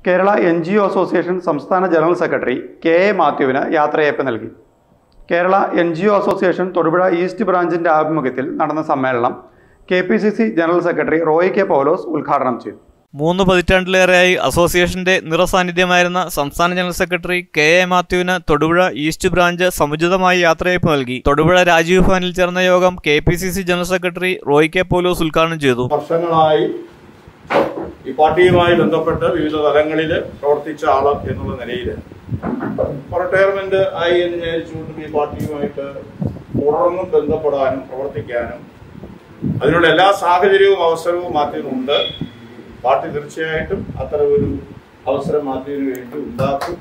Kerala N G O association സംസ്ഥാന general secretary K A മാത്യുവിന് യാത്രയയപ്പ് നൽകി Kerala N G O association Thodupuzha east ബ്രാഞ്ചിന്റെ ആഭിമുഖ്യത്തിൽ നടന്ന സമ്മേളനം K P C C general secretary Roy K Paulose ഉദ്ഘാടനം ചെയ്തു മൂന്ന് പതിറ്റാണ്ടിലേറെയായി അസോസിയേഷന്റെ നിറസാന്നിധ്യമായിരുന്ന സംസ്ഥാന ജനറൽ സെക്രട്ടറി കെ എ മാത്യുവിന് തൊടുപുഴ ഈസ്റ്റ് ബ്രാഞ്ച് സമുചിതമായി യാത്രയയപ്പ് നൽകി തൊടുപുഴ രാജീവ് ഭവനിൽ ചേർന്ന യോഗം K P C C general secretary Roy K Paulose ഉദ്ഘാടനം ചെയ്തു വർഷങ്ങളായി ഈ പാർട്ടിയുമായി ബന്ധപ്പെട്ട് വിവിധ തലങ്ങളിൽ പ്രവർത്തിച്ച ആള് എന്നുള്ള നിലയിൽ റിട്ടയർമെന്റ് ആയി എന്ന് വിചാരിച്ചുകൊണ്ട് ഈ പാർട്ടിയുമായിട്ട് തുടർന്നും ബന്ധപ്പെടാനും പ്രവർത്തിക്കാനും അതിനുള്ള എല്ലാ സാഹചര്യവും അവസരവും മാറ്റിയിട്ടുണ്ട് പാർട്ടി തീർച്ചയായിട്ടും അത്തരമൊരു അവസരം മാറ്റിയതിനു വേണ്ടി ഉണ്ടാക്കും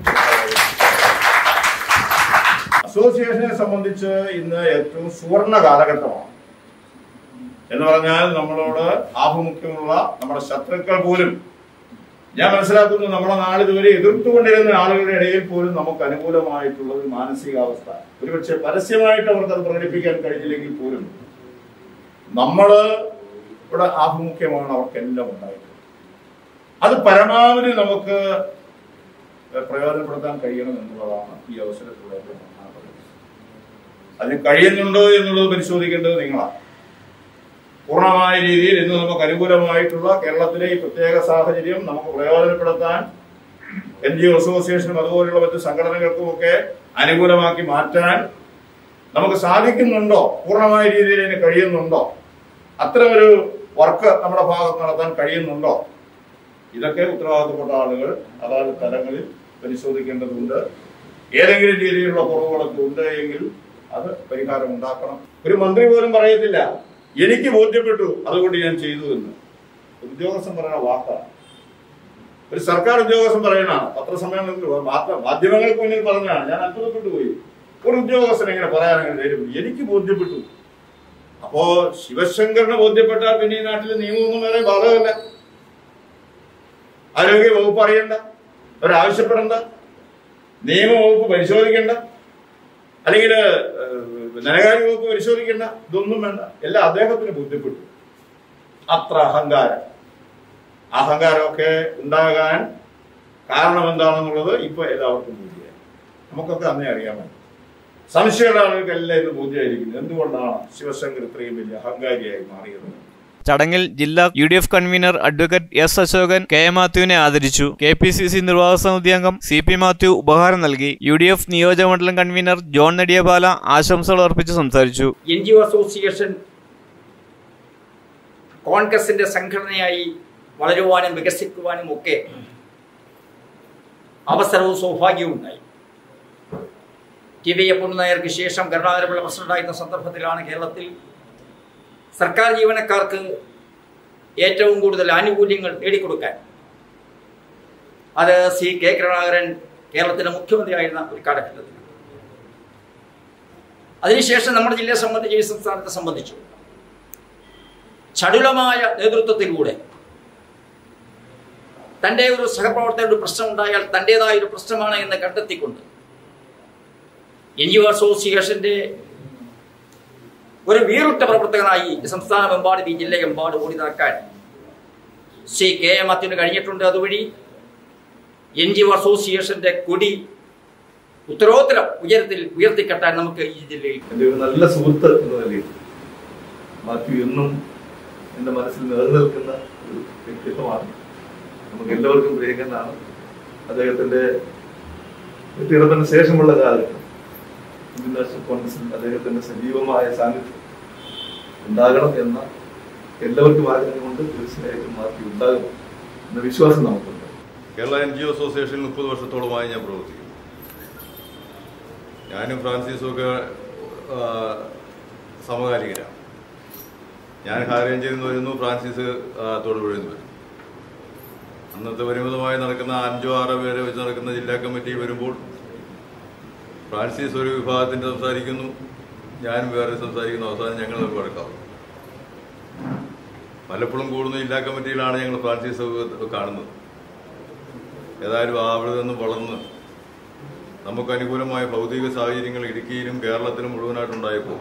അസോസിയേഷനെ സംബന്ധിച്ച് ഇന്ന് ഏറ്റവും സുവർണ കാലഘട്ടമാണ് എന്ന് പറഞ്ഞാൽ നമ്മളോട് ആഭിമുഖ്യമുള്ള നമ്മുടെ ശത്രുക്കൾ പോലും ഞാൻ മനസ്സിലാക്കുന്നു നമ്മുടെ നാളിതുവരെ എതിർത്തുകൊണ്ടിരുന്ന ആളുകളുടെ ഇടയിൽ പോലും നമുക്ക് അനുകൂലമായിട്ടുള്ള ഒരു മാനസികാവസ്ഥ ഒരുപക്ഷെ പരസ്യമായിട്ട് അവർക്ക് അത് പ്രകടിപ്പിക്കാൻ കഴിഞ്ഞില്ലെങ്കിൽ പോലും നമ്മള് ഇവിടെ ആഭിമുഖ്യമാണ് അവർക്കെല്ലാം ഉണ്ടായിട്ടുള്ളത് അത് പരമാവധി നമുക്ക് പ്രയോജനപ്പെടുത്താൻ കഴിയണം എന്നുള്ളതാണ് ഈ അവസരത്തിലുള്ള ഏറ്റവും പ്രധാനപ്പെട്ടത് അതിന് കഴിയുന്നുണ്ടോ എന്നുള്ളത് പരിശോധിക്കേണ്ടത് നിങ്ങളാണ് പൂർണ്ണമായ രീതിയിൽ ഇന്ന് നമുക്ക് അനുകൂലമായിട്ടുള്ള കേരളത്തിലെ ഈ പ്രത്യേക സാഹചര്യം നമുക്ക് പ്രയോജനപ്പെടുത്താൻ എൻ ജി ഒ അസോസിയേഷനും അതുപോലുള്ള മറ്റ് സംഘടനകൾക്കും ഒക്കെ അനുകൂലമാക്കി മാറ്റാൻ നമുക്ക് സാധിക്കുന്നുണ്ടോ പൂർണ്ണമായ രീതിയിൽ ഇതിന് കഴിയുന്നുണ്ടോ അത്തരമൊരു വർക്ക് നമ്മുടെ ഭാഗത്ത് നടത്താൻ കഴിയുന്നുണ്ടോ ഇതൊക്കെ ഉത്തരവാദിത്തപ്പെട്ട ആളുകൾ അതാത് തലങ്ങളിൽ പരിശോധിക്കേണ്ടതുണ്ട് ഏതെങ്കിലും രീതിയിലുള്ള കുറവുകളൊക്കെ ഉണ്ട് എങ്കിൽ അത് പരിഹാരം ഉണ്ടാക്കണം ഒരു മന്ത്രി പോലും പറയത്തില്ല എനിക്ക് ബോധ്യപ്പെട്ടു അതുകൊണ്ട് ഞാൻ ചെയ്തു എന്ന് ഒരു ഉദ്യോഗസ്ഥൻ പറയുന്ന വാക്കാണ് ഒരു സർക്കാർ ഉദ്യോഗസ്ഥൻ പറയണാണ് പത്രസമ്മേളനത്തിൽ മാത്ര മാധ്യമങ്ങൾക്ക് മുന്നിൽ പറഞ്ഞാണ് ഞാൻ അത്ഭുതപ്പെട്ടു പോയി ഒരു ഉദ്യോഗസ്ഥൻ എങ്ങനെ പറയാൻ അങ്ങനെ ധൈര്യം എനിക്ക് ബോധ്യപ്പെട്ടു അപ്പോ ശിവശങ്കറിന് ബോധ്യപ്പെട്ടാൽ പിന്നെ ഈ നാട്ടിൽ നിയമമൊന്നും വേറെ ബാധകമല്ല ആരോഗ്യ വകുപ്പ് അറിയണ്ട അവരാവശ്യപ്പെടണ്ട നിയമവകുപ്പ് പരിശോധിക്കണ്ട അല്ലെങ്കിൽ ധനകാര്യ വകുപ്പ് പരിശോധിക്കേണ്ട ഇതൊന്നും വേണ്ട എല്ലാം അദ്ദേഹത്തിന് ബോധ്യപ്പെട്ടു അത്ര അഹങ്കാരം അഹങ്കാരമൊക്കെ ഉണ്ടാകാൻ കാരണം എന്താണെന്നുള്ളത് ഇപ്പൊ എല്ലാവർക്കും ബോധ്യമായി നമുക്കൊക്കെ അന്നേ അറിയാമല്ലോ സംശയമുള്ള ആളുകൾക്ക് എല്ലാം ഇത് ബോധ്യമായിരിക്കുന്നത് എന്തുകൊണ്ടാണ് ശിവശങ്കർ ഇത്രയും വലിയ അഹങ്കാരിയായി മാറിയത് ചടങ്ങിൽ ജില്ലാ U D F convenor advocate S Ashokan K A മാത്യുവിനെ ആദരിച്ചു കെ പി സി സി നിർവാഹക സമിതി അംഗം സി പി മാത്യു ഉപഹാരം നൽകി യു ഡി എഫ് നിയോജകമണ്ഡലം കൺവീനർ ജോൺ നെടിയപാല ആശംസകൾ അർപ്പിച്ച് സംസാരിച്ചു എൻ ജി ഒ അസോസിയേഷൻ കോൺഗ്രസിന്റെ സംഘടനയായി വളരുവാനും വികസിക്കുവാനും ഒക്കെ അവസരവും സൗഭാഗ്യവും ഉണ്ടായി ടി വി എ നായർക്ക് ശേഷം കരുണാകരപിള്ള പ്രസിഡന്റായിരുന്ന സന്ദർഭത്തിലാണ് കേരളത്തിൽ സർക്കാർ ജീവനക്കാർക്ക് ഏറ്റവും കൂടുതൽ ആനുകൂല്യങ്ങൾ നേടിക്കൊടുക്കാൻ അത് സി കെ കരുണാകരൻ കേരളത്തിന്റെ മുഖ്യമന്ത്രിയായിരുന്ന ഒരു കാലഘട്ടത്തിൽ അതിനുശേഷം നമ്മുടെ ജില്ലയെ സംബന്ധിച്ച് ഈ സംസ്ഥാനത്തെ സംബന്ധിച്ചു ചടുലമായ നേതൃത്വത്തിലൂടെ തൻ്റെ ഒരു സഹപ്രവർത്തകരുടെ പ്രശ്നം ഉണ്ടായാൽ തൻ്റെതായ ഒരു പ്രശ്നമാണ് എന്ന് കണ്ടെത്തിക്കൊണ്ട് എൻ ജി ഒ അസോസിയേഷന്റെ ഒരു വീറുറ്റ പ്രവർത്തകനായി സംസ്ഥാനമെമ്പാടും ഈ ജില്ലയെമ്പാടും ഓടി നടക്കാൻ ശ്രീ കെ എം അത്തിന് കഴിഞ്ഞിട്ടുണ്ട് അതുവഴി എൻ ജി ഒ അസോസിയേഷന്റെ കൊടി ഉത്തരോത്തരം ഉയരത്തിൽ ഉയർത്തിക്കെട്ടാൻ നമുക്ക് ഈ ജില്ലയിൽ എൻ്റെ ഒരു നല്ല സുഹൃത്ത് എന്ന നിലയിൽ മാത്യു എന്നും എൻ്റെ മനസ്സിൽ നിലനിൽക്കുന്ന ഒരു വ്യക്തിത്വമാണ് നമുക്ക് എല്ലാവർക്കും പ്രിയങ്കരനാണ് അദ്ദേഹത്തിന്റെ വ്യക്തിഗതത്തിന് ശേഷമുള്ള കാലത്ത് ഇന്ത്യൻ നാഷണൽ കോൺഗ്രസിൽ അദ്ദേഹത്തിന്റെ സജീവമായ സാന്നിധ്യം ഉണ്ടാകണം എന്ന എല്ലാവർക്കും ആഗ്രഹമുണ്ട് തീർച്ചയായിട്ടും മാത്യു ഉണ്ടാകും എന്ന വിശ്വാസം നമുക്കുണ്ട് കേരള എൻ ജി ഒ അസോസിയേഷനിൽ മുപ്പത് വർഷത്തോളമായി ഞാൻ പ്രവർത്തിക്കുന്നു ഞാനും ഫ്രാൻസിസും ഒക്കെ ആ, സമകാലികരാണ് ഞാൻ ഹാരേഞ്ചിൽ നിന്ന് വരുന്നു ഫ്രാൻസിസ് ആ, തൊടുപുഴയിൽ നിന്ന് വരുന്നു അന്നത്തെ പരിമിതമായി നടക്കുന്ന അഞ്ചോ ആറോ പേരെ വെച്ച് നടക്കുന്ന ജില്ലാ കമ്മിറ്റി വരുമ്പോൾ ഫ്രാൻസിസ് ഒരു വിഭാഗത്തിന്റെ സംസാരിക്കുന്നു ഞാനും വേറെ സംസാരിക്കുന്നു അവസാനം ഞങ്ങൾ തമ്മിൽ വഴക്കാവും പലപ്പോഴും കൂടുന്ന ജില്ലാ കമ്മിറ്റിയിലാണ് ഞങ്ങൾ ഫ്രാൻസിസ് കാണുന്നത് ഏതായാലും ആ അവിടെ നിന്ന് വളർന്ന് നമുക്ക് അനുകൂലമായ ഭൗതിക സാഹചര്യങ്ങൾ ഇടുക്കിയിലും കേരളത്തിലും മുഴുവനായിട്ടുണ്ടായപ്പോൾ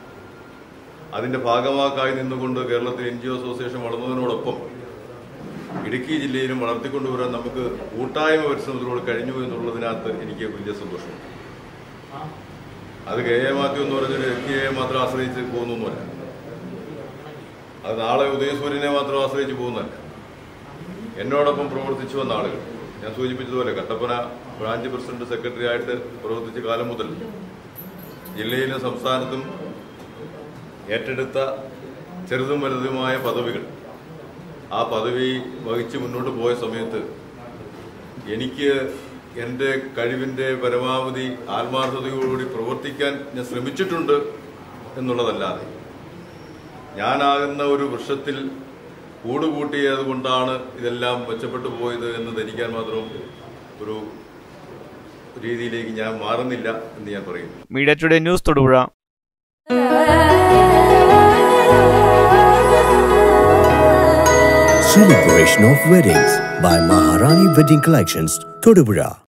അതിന്റെ ഭാഗമാക്കായി നിന്നുകൊണ്ട് കേരളത്തിൽ എൻ ജി ഒ അസോസിയേഷൻ വളർന്നതിനോടൊപ്പം ഇടുക്കി ജില്ലയിലും വളർത്തിക്കൊണ്ടുവരാൻ നമുക്ക് കൂട്ടായ്മ പരിശ്രമത്തിലൂടെ കഴിഞ്ഞു എന്നുള്ളതിനകത്ത് എനിക്ക് വലിയ സന്തോഷമുണ്ട് അത് കെ എ മാത്യു എന്ന് പറഞ്ഞൊരു വ്യക്തിയെ മാത്രം ആശ്രയിച്ച് പോകുന്നൊന്നുമല്ല അത് നാളെ ഉദയസൂര്യനെ മാത്രം ആശ്രയിച്ച് പോകുന്നതല്ല എന്നോടൊപ്പം പ്രവർത്തിച്ചു വന്ന ആളുകൾ ഞാൻ സൂചിപ്പിച്ചതുപോലെ കട്ടപ്പന ബ്രാഞ്ച് പ്രസിഡന്റ് സെക്രട്ടറി ആയിട്ട് പ്രവർത്തിച്ച കാലം മുതൽ ജില്ലയിലും സംസ്ഥാനത്തും ഏറ്റെടുത്ത ചെറുതും വലുതുമായ പദവികൾ ആ പദവി വഹിച്ച് മുന്നോട്ട് പോയ സമയത്ത് എനിക്ക് എൻ്റെ കഴിവിൻ്റെ പരമാവധി ആത്മാർത്ഥതയോടുകൂടി പ്രവർത്തിക്കാൻ ഞാൻ ശ്രമിച്ചിട്ടുണ്ട് എന്നുള്ളതല്ലാതെ ഞാനാകുന്ന ഒരു വൃക്ഷത്തിൽ കൂടുകൂട്ടിയത് കൊണ്ടാണ് ഇതെല്ലാം മെച്ചപ്പെട്ടു പോയത് എന്ന് ധരിക്കാൻ മാത്രം ഒരു രീതിയിലേക്ക് ഞാൻ മാറുന്നില്ല എന്ന് ഞാൻ പറയുന്നു media today news Thodupuzha Celebration of Weddings by Maharani Wedding Collections, Todupuzha.